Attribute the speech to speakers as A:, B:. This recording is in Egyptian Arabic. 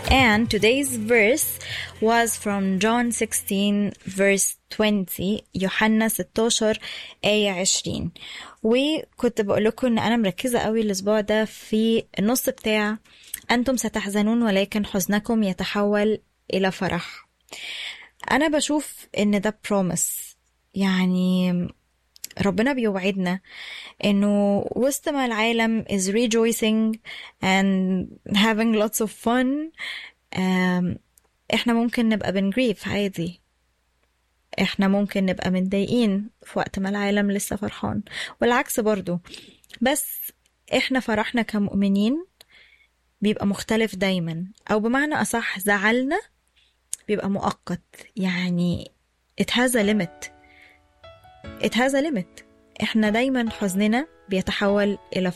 A: And today's verse was from John 16 verse 20 يوحنا 16 آية 20 وكنت بقول لكم ان انا مركزة قوي الاسبوع ده في النص بتاع انتم ستحزنون ولكن حزنكم يتحول الى فرح انا بشوف ان ده بروميس يعني ربنا بيوعدنا انه وسط ما العالم is rejoicing and having lots of fun um, احنا ممكن نبقى بنجريف عادي احنا ممكن نبقى متضايقين في وقت ما العالم لسه فرحان والعكس برضو بس احنا فرحنا كمؤمنين بيبقى مختلف دايما او بمعنى اصح زعلنا بيبقى مؤقت يعني it has a limit it has a limit احنا دايما حزننا بيتحول الى